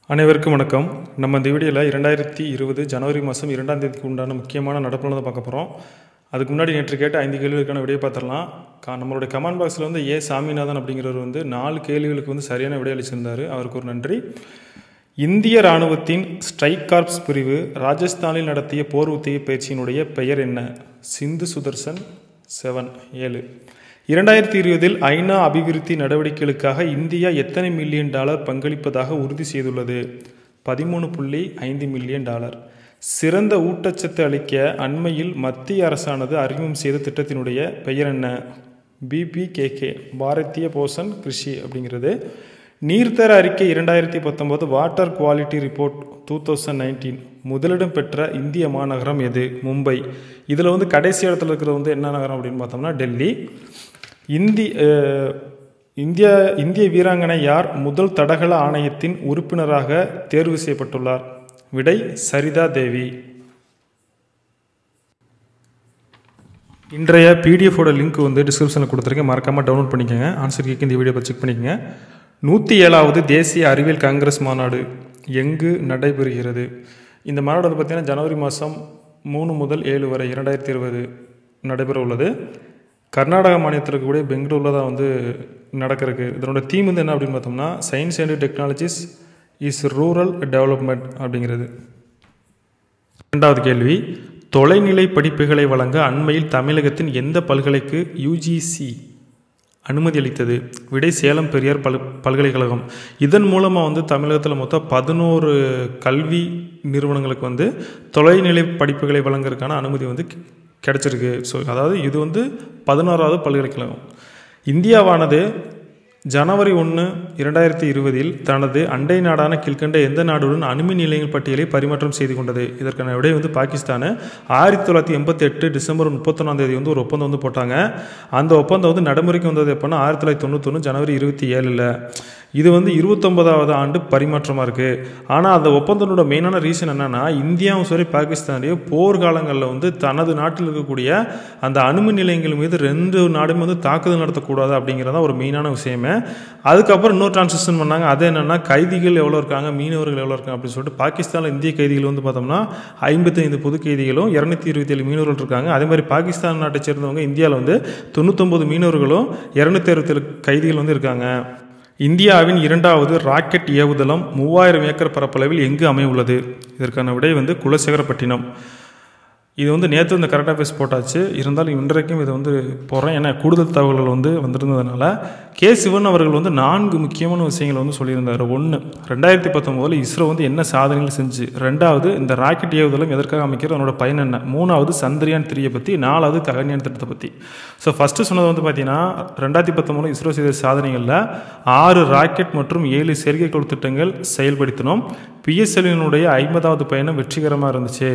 அனைவருக்கும் வணக்கம் நம்ம இந்த வீடியோவில் இரண்டாயிரத்தி இருபது ஜனவரி மாதம் இரண்டாம் தேதிக்கு உண்டான முக்கியமான நடப்புகளை தான் பார்க்க போகிறோம் அதுக்கு முன்னாடி நேற்று கேட்ட ஐந்து கேள்விகளுக்கான விடையை பார்த்துடலாம் கா நம்மளுடைய கமெண்ட் பாக்ஸில் வந்து ஏ சாமிநாதன் அப்படிங்கிறவர் வந்து நாலு கேள்விகளுக்கு வந்து சரியான விடை அளிச்சிருந்தார் அவருக்கு ஒரு நன்றி இந்திய இராணுவத்தின் ஸ்ட்ரைக் கார்ப்ஸ் பிரிவு ராஜஸ்தானில் நடத்திய போர் ஒத்திகை பயிற்சியினுடைய பெயர் என்ன சிந்து சுதர்சன் செவன் ஏழு இரண்டாயிரத்தி இருபதில் ஐநா அபிவிருத்தி நடவடிக்கைகளுக்காக இந்தியா எத்தனை மில்லியன் டாலர் பங்களிப்பதாக உறுதி செய்துள்ளது பதிமூணு புள்ளி ஐந்து மில்லியன் டாலர் சிறந்த ஊட்டச்சத்து அளிக்க அண்மையில் மத்திய அரசானது அறிமுகம் செய்த திட்டத்தினுடைய பெயர் என்ன பிபிகேகே பாரதிய போஷன் கிருஷி அப்படிங்கிறது நீர்த்தர அறிக்கை இரண்டாயிரத்தி பத்தொம்போது water quality report two thousand nineteen முதலிடம் பெற்ற இந்திய மாநகரம் எது மும்பை இதில் வந்து கடைசி இடத்துல இருக்கிறது வந்து என்ன நகரம் அப்படின்னு பார்த்தோம்னா டெல்லி இந்தி அஹ், இந்திய இந்திய வீராங்கனை யார் முதல் தடகள ஆணையத்தின் உறுப்பினராக தேர்வு செய்யப்பட்டுள்ளார் விடை சரிதா தேவி இன்றைய பிடிஎஃபோட லிங்க் வந்து டிஸ்கிரிப்ஷனில் கொடுத்துருக்கேன் மறக்காமல் டவுன்லோட் பண்ணிக்கோங்க ஆன்சர் கேக்கு இந்த வீடியோ செக் பண்ணிக்கோங்க நூற்றி ஏழாவது தேசிய அறிவியல் காங்கிரஸ் மாநாடு எங்கு நடைபெறுகிறது இந்த மாநாடு வந்து பார்த்திங்கன்னா ஜனவரி மாதம் மூணு முதல் ஏழு வரை இரண்டாயிரத்தி இருபது நடைபெற உள்ளது கர்நாடக மாநிலத்தில் இருக்கக்கூடிய பெங்களூரில் தான் வந்து நடக்கிறதுக்கு இதனோட தீம் வந்து என்ன அப்படின்னு பார்த்தோம்னா science and technologies is rural development அப்படிங்கிறது இரண்டாவது கேள்வி தொலைநிலை படிப்புகளை வழங்க அண்மையில் தமிழகத்தின் எந்த பல்கலைக்கு யுஜிசி அனுமதி அளித்தது விடை சேலம் பெரியார் பல் பல்கலைக்கழகம் இதன் மூலமாக வந்து தமிழகத்தில் மொத்தம் பதினோரு கல்வி நிறுவனங்களுக்கு வந்து தொலைநிலை படிப்புகளை வழங்குறதுக்கான அனுமதி வந்து கி- கிடைச்சிருக்கு ஸோ அதாவது இது வந்து பதினோராவது பல்கலைக்கழகம் இந்தியாவானது ஜனவரி ஒன்று இரண்டாயிரத்தி இருபதில் தனது அண்டை நாடான கீழ்கண்ட எந்த நாடுடன் அணுமின் நிலையங்கள் பட்டியலை பரிமாற்றம் செய்து கொண்டது இதற்கான விடை வந்து பாகிஸ்தான் ஆயிரத்தி தொள்ளாயிரத்தி எண்பத்தி எட்டு டிசம்பர் முப்பத்தொன்னாம் தேதி வந்து ஒரு ஒப்பந்தம் வந்து போட்டாங்க அந்த ஒப்பந்தம் வந்து நடைமுறைக்கு வந்தது எப்போனா ஆயிரத்தி தொள்ளாயிரத்தி தொண்ணூத்தொன்று ஜனவரி இருபத்தி ஏழில் இது வந்து இருபத்தொன்பதாவது ஆண்டு பரிமாற்றமாக இருக்குது ஆனால் அந்த ஒப்பந்தத்தோட மெயினான ரீசன் என்னன்னா இந்தியாவும் சரி பாகிஸ்தானையும் போர்க்காலங்களில் வந்து தனது நாட்டில் இருக்கக்கூடிய அந்த அணுமின் நிலையங்கள் மீது ரெண்டு நாடும் வந்து தாக்குதல் நடத்தக்கூடாது அப்படிங்கிறதா ஒரு மெயினான விஷயமே அதுக்கப்புறம் இன்னொரு டிரான்சிஷன் பண்ணாங்க அது என்னன்னா கைதிகள் எவ்வளோ இருக்காங்க மீனவர்கள் எவ்வளோ இருக்காங்க அப்படின்னு சொல்லிட்டு பாகிஸ்தானில் இந்திய கைதிகள் வந்து பார்த்தோம்னா ஐம்பத்தைந்து பொது கைதிகளும் இரநூத்தி இருபத்தி ஏழு மீனவர்கள் இருக்காங்க அதே மாதிரி பாகிஸ்தான் நாட்டை சேர்ந்தவங்க இந்தியாவில் வந்து தொண்ணூத்தொம்பது மீனவர்களும் இரநூத்தி அறுபத்தேழு கைதிகள் வந்து இருக்காங்க இந்தியாவின் இரண்டாவது ராக்கெட் ஏவுதளம் மூவாயிரம் ஏக்கர் பரப்பளவில் எங்கு அமையுள்ளது இதற்கான விடை வந்து குலசேகரப்பட்டினம் இது வந்து நேற்று இந்த கரெக்டாக பேஸ் போட்டாச்சு இருந்தாலும் இன்றைக்கும் இதை வந்து போடுறேன் ஏன்னா கூடுதல் தகவல்கள் வந்து வந்திருந்ததுனால கே சிவன் அவர்கள் வந்து நான்கு முக்கியமான விஷயங்களை வந்து சொல்லியிருந்தார் ஒன்று ரெண்டாயிரத்தி பத்தொம்போதில் இஸ்ரோ வந்து என்ன சாதனைகள் செஞ்சு ரெண்டாவது இந்த ராக்கெட் ஏவுதளம் எதற்காக அமைக்கிறது அதனோட பயன் என்ன மூணாவது சந்திரயான் த்ரீயை பற்றி நாலாவது ககன்யான் திட்டத்தை பற்றி ஸோ ஃபஸ்ட்டு சொன்னது வந்து பார்த்தீங்கன்னா ரெண்டாயிரத்தி பத்தொம்போது இஸ்ரோ செய்த சாதனைகளில் ஆறு ராக்கெட் மற்றும் ஏழு செயற்கைக்கோள் திட்டங்கள் செயல்படுத்தினோம் பிஎஸ்எல்லினுடைய ஐம்பதாவது பயணம் வெற்றிகரமாக இருந்துச்சு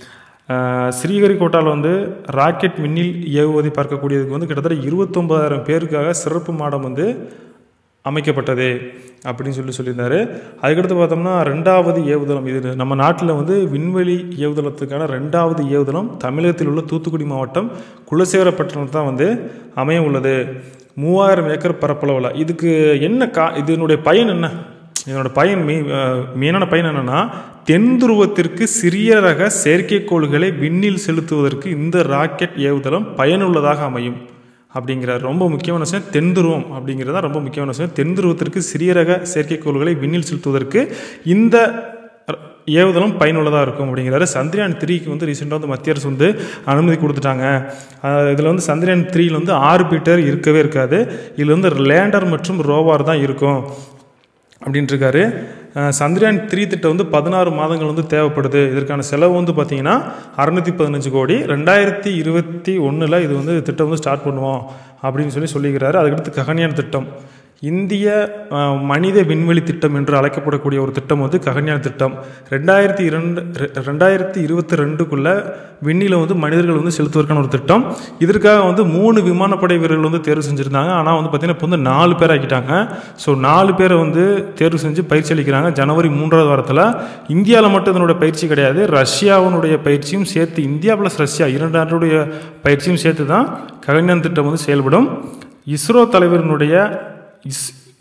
ஆஹ் ஸ்ரீஹரிகோட்டாவில் வந்து ராக்கெட் விண்ணில் ஏவுவதை பார்க்கக்கூடியதுக்கு வந்து கிட்டத்தட்ட இருபத்தொம்பதாயிரம் பேருக்காக சிறப்பு மாடம் வந்து அமைக்கப்பட்டது அப்படின்னு சொல்லி சொல்லியிருந்தாரு அதுக்கடுத்து பார்த்தோம்னா ரெண்டாவது ஏவுதளம் இது நம்ம நாட்டில் வந்து விண்வெளி ஏவுதளத்துக்கான ரெண்டாவது ஏவுதளம் தமிழகத்தில் உள்ள தூத்துக்குடி மாவட்டம் குலசேகரப்பட்டினம் தான் வந்து அமைய உள்ளது மூவாயிரம் ஏக்கர் பரப்பளவில் இதுக்கு என்ன கா இதனுடைய பயன் என்ன இதனோட பயன் மெய் மெயினான பயன் என்னென்னா தென் துருவத்திற்கு சிறிய ரக செயற்கைக்கோள்களை விண்ணில் செலுத்துவதற்கு இந்த ராக்கெட் ஏவுதளம் பயனுள்ளதாக அமையும் அப்படிங்கிறார் ரொம்ப முக்கியமான விஷயம் தென் துருவம் அப்படிங்கிறது தான் ரொம்ப முக்கியமான விஷயம் தென் துருவத்திற்கு சிறிய ரக செயற்கைக்கோள்களை விண்ணில் செலுத்துவதற்கு இந்த ர- ஏவுதளம் பயனுள்ளதாக இருக்கும் அப்படிங்கிறாரு சந்திரயான் த்ரீக்கு வந்து ரீசெண்டாக வந்து மத்திய அரசு வந்து அனுமதி கொடுத்துட்டாங்க இதில் வந்து சந்திரயான் த்ரீயில் வந்து ஆர்பிட்டர் இருக்கவே இருக்காது இதில் வந்து லேண்டர் மற்றும் ரோவார் தான் இருக்கும் அப்படின்ட்டு இருக்காரு அஹ் சந்திரயான் த்ரீ திட்டம் வந்து பதினாறு மாதங்கள் வந்து தேவைப்படுது இதற்கான செலவு வந்து பார்த்தீங்கன்னா அறுநூத்தி பதினஞ்சு கோடி ரெண்டாயிரத்தி இருபத்தி ஒன்றில் இது வந்து திட்டம் வந்து ஸ்டார்ட் பண்ணுவோம் அப்படின்னு சொல்லி சொல்லிக்கிறாரு அதுக்கடுத்து ககன்யான் திட்டம் இந்திய அஹ், மனித விண்வெளி திட்டம் என்று அழைக்கப்படக்கூடிய ஒரு திட்டம் வந்து ககன்யான் திட்டம் ரெண்டாயிரத்தி இரண்டு ரெ- ரெண்டாயிரத்தி இருபத்தி ரெண்டுக்குள்ள விண்ணில வந்து மனிதர்கள் வந்து செலுத்துவதற்கான ஒரு திட்டம் இதற்காக வந்து மூணு விமானப்படை வீரர்கள் வந்து தேர்வு செஞ்சுருந்தாங்க ஆனால் வந்து பார்த்தீங்கன்னா இப்போ வந்து நாலு பேர் ஆக்கிட்டாங்க ஸோ நாலு பேரை வந்து தேர்வு செஞ்சு பயிற்சி அளிக்கிறாங்க ஜனவரி மூன்றாவது வாரத்தில் இந்தியாவில் மட்டும் இதனுடைய பயிற்சி கிடையாது ரஷ்யாவினுடைய பயிற்சியும் சேர்த்து இந்தியா ப்ளஸ் ரஷ்யா இரண்டு நாட்டுடைய பயிற்சியும் சேர்த்து தான் ககன்யான் திட்டம் வந்து செயல்படும் இஸ்ரோ தலைவரினுடைய இஸ்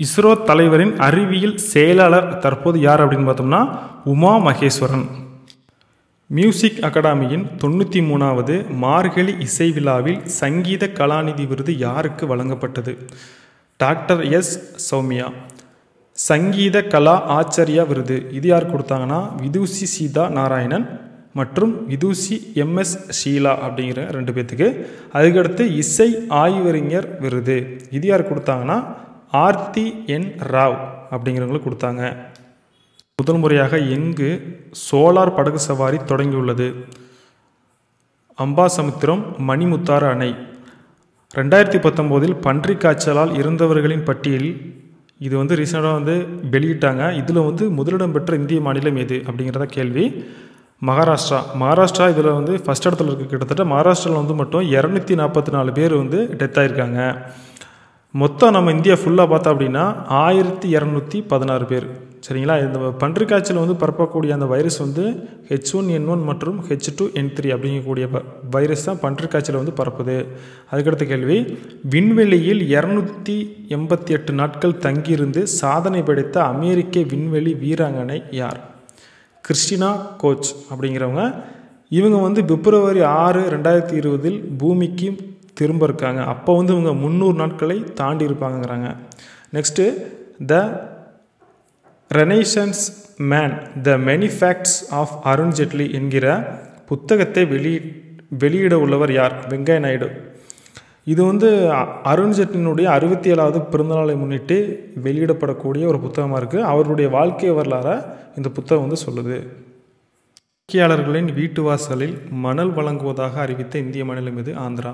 இஸ்ரோ தலைவரின் அறிவியல் செயலாளர் தற்போது யார் அப்படின்னு பார்த்தோம்னா உமா மகேஸ்வரன் மியூசிக் அகாடமியின் தொண்ணூற்றி மூணாவது மார்கழி இசை விழாவில் சங்கீத கலாநிதி விருது யாருக்கு வழங்கப்பட்டது டாக்டர் எஸ் சௌமியா சங்கீத கலா ஆச்சரியா விருது இது யார் கொடுத்தாங்கன்னா விதுசி சீதா நாராயணன் மற்றும் விதுசி எம்எஸ் ஷீலா அப்படிங்கிற ரெண்டு பேர்த்துக்கு அதுக்கடுத்து இசை ஆய்வறிஞர் விருது இது யார் கொடுத்தாங்கன்னா ஆர்த்தி என் ராவ் அப்படிங்கிறவங்களுக்கு கொடுத்தாங்க முதல் முறையாக எங்கு சோலார் படகு சவாரி தொடங்கியுள்ளது அம்பாசமுத்திரம் மணிமுத்தாறு அணை ரெண்டாயிரத்தி பத்தொம்போதில் பன்றி காய்ச்சலால் இருந்தவர்களின் பட்டியலில் இது வந்து ரீசெண்டாக வந்து வெளியிட்டாங்க இதில் வந்து முதலிடம் பெற்ற இந்திய மாநிலம் எது அப்படிங்கிறத கேள்வி மகாராஷ்டிரா மகாராஷ்டிரா இதில் வந்து ஃபஸ்ட் இடத்துல இருக்க கிட்டத்தட்ட மகாராஷ்டிராவில் வந்து மட்டும் இரநூத்தி நாற்பத்தி நாலு பேர் வந்து டெத் ஆகிருக்காங்க மொத்தம் நம்ம இந்தியா ஃபுல்லாக பார்த்தோம் அப்படின்னா ஆயிரத்தி இரநூத்தி பதினாறு பேர் சரிங்களா இந்த பன்றி காய்ச்சல் வந்து பரப்பக்கூடிய அந்த வைரஸ் வந்து ஹெச் ஒன் என் ஒன் மற்றும் ஹெச் டூ என் த்ரீ அப்படிங்கக்கூடிய வைரஸ் தான் பன்றி காய்ச்சல் வந்து பரப்புது அதுக்கடுத்த கேள்வி விண்வெளியில் இரநூத்தி எண்பத்தி எட்டு நாட்கள் தங்கியிருந்து சாதனை படைத்த அமெரிக்க விண்வெளி வீராங்கனை யார் கிறிஸ்டினா கோச் அப்படிங்கிறவங்க இவங்க வந்து பிப்ரவரி ஆறு ரெண்டாயிரத்தி இருபதில் பூமிக்கு திரும்ப இருக்காங்க அப்போ வந்து இவங்க முந்நூறு நாட்களை தாண்டி இருப்பாங்கங்கிறாங்க next the renaissance man the many facts of Arun Jaitley என்கிற புத்தகத்தை வெளி வெளியிட உள்ளவர் யார் வெங்கைய நாயுடு இது வந்து அருண் ஜெட்லினுடைய அறுபத்தி ஏழாவது பிறந்தநாளை முன்னிட்டு வெளியிடப்படக்கூடிய ஒரு புத்தகமாக இருக்குது அவருடைய வாழ்க்கை வரலாறை இந்த புத்தகம் வந்து சொல்லுது வாடிக்கையாளர்களின் வீட்டு வாசலில் மணல் வழங்குவதாக அறிவித்த இந்திய மாநிலம் இது ஆந்திரா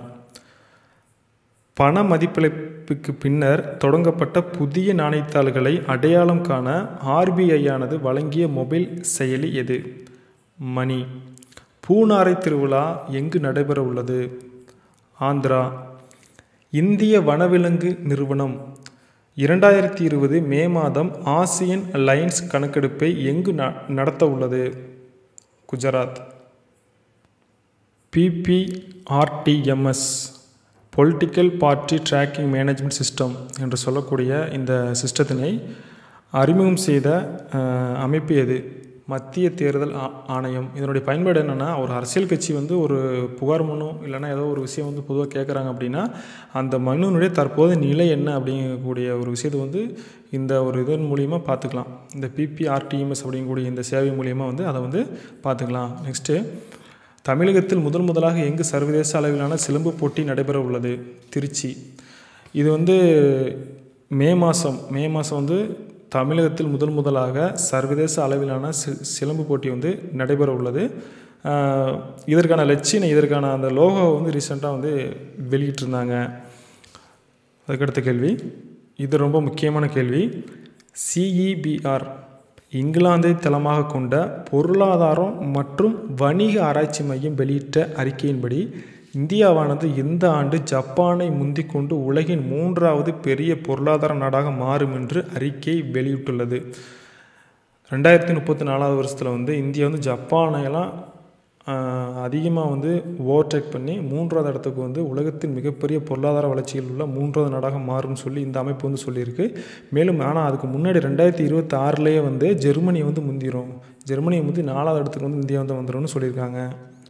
பண மதிப்பிழப்புக்கு பின்னர் தொடங்கப்பட்ட புதிய நாணயத்தாள்களை அடையாளம் காண ஆர்பிஐயானது வழங்கிய மொபைல் செயலி எது மணி பூனாரை திருவிழா எங்கு நடைபெற உள்ளது ஆந்திரா இந்திய வனவிலங்கு நிறுவனம் இரண்டாயிரத்தி இருபது மே மாதம் ஆசியன் லைன்ஸ் கணக்கெடுப்பை எங்கு ந நடத்த உள்ளது Gujarat PPRTMS political party tracking management system என்று சொல்லக்கூடிய இந்த சிஸ்டத்தினை அறிமுகம் செய்த அமைப்பு எது மத்திய தேர்தல் ஆணையம் இதனுடைய பயன்பாடு என்னென்னா ஒரு அரசியல் கட்சி வந்து ஒரு புகார் மனு இல்லைன்னா ஏதோ ஒரு விஷயம் வந்து பொதுவாக கேட்குறாங்க அப்படின்னா அந்த மனுனுடைய தற்போது நிலை என்ன அப்படிங்கக்கூடிய ஒரு விஷயத்தை வந்து இந்த ஒரு இதன் மூலியமாக பார்த்துக்கலாம் இந்த பிபிஆர்டிஎம்எஸ் அப்படிங்கக்கூடிய இந்த சேவை மூலியமாக வந்து அதை வந்து பார்த்துக்கலாம் நெக்ஸ்ட்டு தமிழகத்தில் முதல் முதலாக எங்கு சர்வதேச அளவிலான சிலம்பு போட்டி நடைபெற உள்ளது திருச்சி இது வந்து மே மாதம் மே மாதம் வந்து தமிழகத்தில் முதல் முதலாக சர்வதேச அளவிலான சி சிலம்பு போட்டி வந்து நடைபெற உள்ளது இதற்கான லட்சியம் இதற்கான அந்த லோகோ வந்து ரீசெண்டாக வந்து வெளியிட்டிருந்தாங்க அதுக்கடுத்த கேள்வி இது ரொம்ப முக்கியமான கேள்வி சிஇபிஆர் இங்கிலாந்தை தளமாக கொண்ட பொருளாதாரம் மற்றும் வணிக ஆராய்ச்சி மையம் வெளியிட்ட அறிக்கையின்படி இந்தியாவானது இந்த ஆண்டு ஜப்பானை முந்திக்கொண்டு உலகின் மூன்றாவது பெரிய பொருளாதார நாடாக மாறும் என்று அறிக்கை வெளியிட்டுள்ளது ரெண்டாயிரத்தி முப்பத்தி நாலாவது வருஷத்தில் வந்து இந்தியா வந்து ஜப்பானையெல்லாம் அதிகமாக வந்து ஓவர்டேக் பண்ணி மூன்றாவது இடத்துக்கு வந்து உலகத்தின் மிகப்பெரிய பொருளாதார வளர்ச்சியில் உள்ள மூன்றாவது நாடாக மாறும்னு சொல்லி இந்த அமைப்பு வந்து சொல்லியிருக்கு மேலும் ஆனால் அதுக்கு முன்னாடி ரெண்டாயிரத்தி இருபத்தி ஆறுலேயே வந்து ஜெர்மனி வந்து முந்திரும் ஜெர்மனியை முந்தி நாலாவது இடத்துக்கு வந்து இந்தியா வந்து வந்துடும்னு சொல்லியிருக்காங்க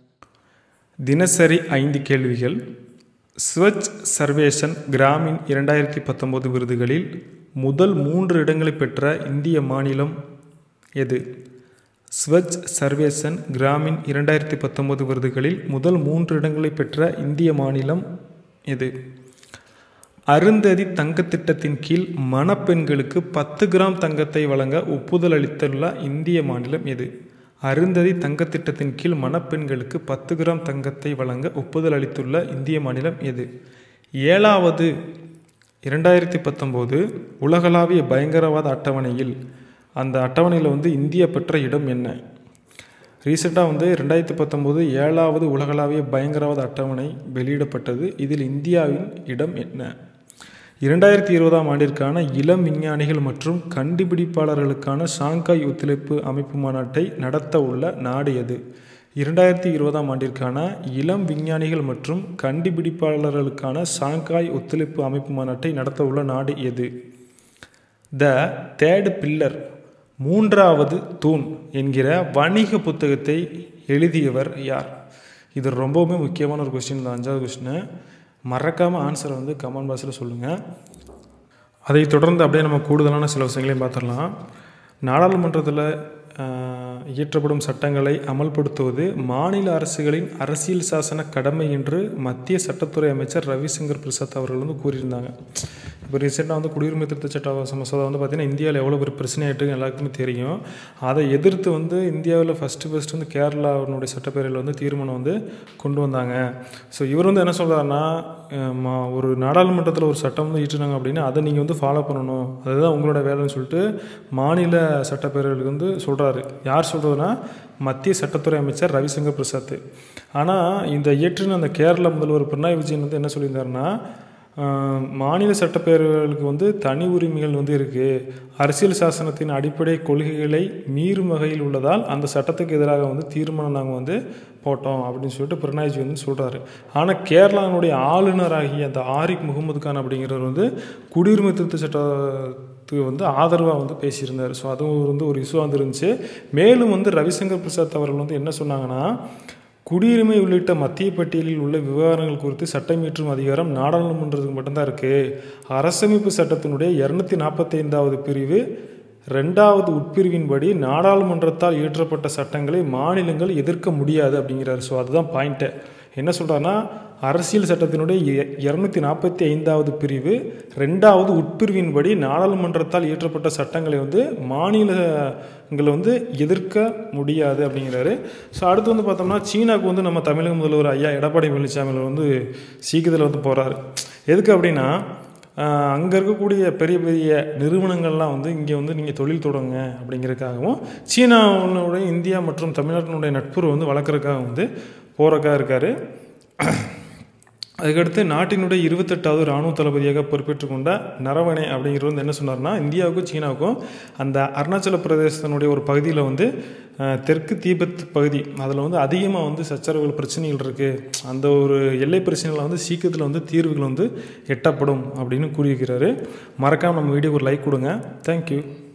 தினசரி ஐந்து கேள்விகள் ஸ்வச் சர்வேஷன் கிராமின் இரண்டாயிரத்தி பத்தொம்போது விருதுகளில் முதல் மூன்று இடங்களை பெற்ற இந்திய மாநிலம் எது ஸ்வச் சர்வேசன் கிராமின் இரண்டாயிரத்தி பத்தொம்போது விருதுகளில் முதல் மூன்று இடங்களை பெற்ற இந்திய மாநிலம் எது அருந்ததி தங்கத்திட்டத்தின் கீழ் மணப்பெண்களுக்கு பத்து கிராம் தங்கத்தை வழங்க ஒப்புதல் அளித்துள்ள இந்திய மாநிலம் எது அருந்ததி தங்கத்திட்டத்தின் கீழ் மணப்பெண்களுக்கு பத்து கிராம் தங்கத்தை வழங்க ஒப்புதல் அளித்துள்ள இந்திய மாநிலம் எது ஏழாவது இரண்டாயிரத்தி பத்தொம்போது உலகளாவிய பயங்கரவாத அட்டவணையில் அந்த அட்டவணையில் வந்து இந்தியா பெற்ற இடம் என்ன ரீசெண்டாக வந்து ரெண்டாயிரத்தி பத்தொம்போது ஏழாவது உலகளாவிய பயங்கரவாத அட்டவணை வெளியிடப்பட்டது இதில் இந்தியாவின் இடம் என்ன இரண்டாயிரத்தி இருபதாம் ஆண்டிற்கான இளம் விஞ்ஞானிகள் மற்றும் கண்டுபிடிப்பாளர்களுக்கான ஷாங்காய் ஒத்துழைப்பு அமைப்பு மாநாட்டை நடத்த உள்ள நாடு எது இரண்டாயிரத்தி இருபதாம் ஆண்டிற்கான இளம் விஞ்ஞானிகள் மற்றும் கண்டுபிடிப்பாளர்களுக்கான ஷாங்காய் ஒத்துழைப்பு அமைப்பு மாநாட்டை நடத்த உள்ள நாடு எது த தேர்டு பில்லர் மூன்றாவது தூண் என்கிற வணிக புத்தகத்தை எழுதியவர் யார் இது ரொம்பவுமே முக்கியமான ஒரு கொஸ்டின் தான் அஞ்சாவது கொஸ்டின் மறக்காமல் ஆன்சரை வந்து கமெண்ட் பாக்ஸில் சொல்லுங்கள் அதை தொடர்ந்து அப்படியே நம்ம கூடுதலான சில விஷயங்களையும் பார்த்துடலாம் நாடாளுமன்றத்தில் ஆஹ், இயற்றப்படும் சட்டங்களை அமல்படுத்துவது மாநில அரசுகளின் அரசியல் சாசன கடமை என்று மத்திய சட்டத்துறை அமைச்சர் ரவிசங்கர் பிரசாத் அவர்கள் வந்து கூறியிருந்தாங்க இப்போ ரீசெண்டாக வந்து குடியுரிமை திருத்த சட்ட மசோதா வந்து பார்த்திங்கன்னா இந்தியாவில் எவ்வளோ ஒரு பிரச்சனையாயிட்டு எல்லாருக்குமே தெரியும் அதை எதிர்த்து வந்து இந்தியாவில் ஃபஸ்ட்டு ஃபஸ்ட்டு வந்து கேரளாவினுடைய சட்டப்பேரவையில் வந்து தீர்மானம் வந்து கொண்டு வந்தாங்க ஸோ இவர் வந்து என்ன சொல்கிறாருன்னா ஒரு நாடாளுமன்றத்தில் ஒரு சட்டம் வந்து ஈட்டுனாங்க அப்படின்னா அதை நீங்கள் வந்து ஃபாலோ பண்ணணும் அதுதான் உங்களோட வேலைன்னு சொல்லிட்டு மாநில சட்டப்பேரவைகளுக்கு வந்து சொல்கிறாரு யார் சொல்கிறதுனா மத்திய சட்டத்துறை அமைச்சர் ரவிசங்கர் பிரசாத் ஆனால் இந்த இயற்றின அந்த கேரள முதல்வர் பினராயி விஜயன் வந்து என்ன சொல்லியிருந்தாருன்னா ஆஹ், மாநில சட்டப்பேரவைகளுக்கு வந்து தனி உரிமைகள் வந்து இருக்குது அரசியல் சாசனத்தின் அடிப்படை கொள்கைகளை மீறும் வகையில் உள்ளதால் அந்த சட்டத்துக்கு எதிராக வந்து தீர்மானம் நாங்கள் வந்து போட்டோம் அப்படின்னு சொல்லிட்டு பிரணாய்ஜி வந்து சொல்கிறாரு ஆனால் கேரளாவினுடைய ஆளுநராகிய அந்த ஆரிக் முகமது கான் அப்படிங்கிறவர் வந்து குடியுரிமை திருத்த சட்டத்துக்கு வந்து ஆதரவாக வந்து பேசியிருந்தார் ஸோ அதுவும் வந்து ஒரு இஷ்யூ வந்துருந்துச்சு மேலும் வந்து ரவிசங்கர் பிரசாத் அவர்கள் வந்து என்ன சொன்னாங்கன்னா குடியுரிமை உள்ளிட்ட மத்திய பட்டியலில் உள்ள விவகாரங்கள் குறித்து சட்டம் இயற்றும் அதிகாரம் நாடாளுமன்றத்துக்கு மட்டும்தான் இருக்குது அரசமைப்பு சட்டத்தினுடைய இரநூத்தி நாற்பத்தைந்தாவது பிரிவு ரெண்டாவது உட்பிரிவின்படி நாடாளுமன்றத்தால் இயற்றப்பட்ட சட்டங்களை மாநிலங்கள் எதிர்க்க முடியாது அப்படிங்கிறாரு ஸோ அதுதான் பாயிண்ட்டு என்ன சொல்கிறாருன்னா அரசியல் சட்டத்தினுடைய இரநூத்தி நாற்பத்தி ஐந்தாவது பிரிவு ரெண்டாவது உட்பிரிவின்படி நாடாளுமன்றத்தால் இயற்றப்பட்ட சட்டங்களை வந்து மாநிலங்களை வந்து எதிர்க்க முடியாது அப்படிங்கிறாரு ஸோ அடுத்து வந்து பார்த்தோம்னா சீனாவுக்கு வந்து நம்ம தமிழக முதல்வர் ஐயா எடப்பாடி பழனிசாமி வந்து சீக்கிரத்தில் வந்து போகிறாரு எதுக்கு அப்படின்னா அங்கே இருக்கக்கூடிய பெரிய பெரிய நிறுவனங்கள்லாம் வந்து இங்கே வந்து நீங்கள் தொழில் தொடங்க அப்படிங்கிறதுக்காகவும் சீனாவுடைய இந்தியா மற்றும் தமிழ்நாட்டினுடைய நட்புறவு வந்து வளர்க்குறதுக்காக வந்து போகிறக்காக இருக்கார் அதுக்கடுத்து நாட்டினுடைய இருபத்தெட்டாவது இராணுவ தளபதியாக பொறுப்பேற்றுக் கொண்ட நரவணே அப்படிங்கிறது வந்து என்ன சொன்னார்னா இந்தியாவுக்கும் சீனாவுக்கும் அந்த அருணாச்சல பிரதேசத்தினுடைய ஒரு பகுதியில் வந்து அஹ், தெற்கு தீபத் பகுதி அதில் வந்து அதிகமாக வந்து சச்சரவுகள் பிரச்சனைகள் இருக்குது அந்த ஒரு எல்லை பிரச்சனைகளை வந்து சீக்கிரத்தில் வந்து தீர்வுகள் வந்து எட்டப்படும் அப்படின்னு கூறியிருக்கிறாரு மறக்காமல் நம்ம வீடியோக்கு ஒரு லைக் கொடுங்க தேங்க்யூ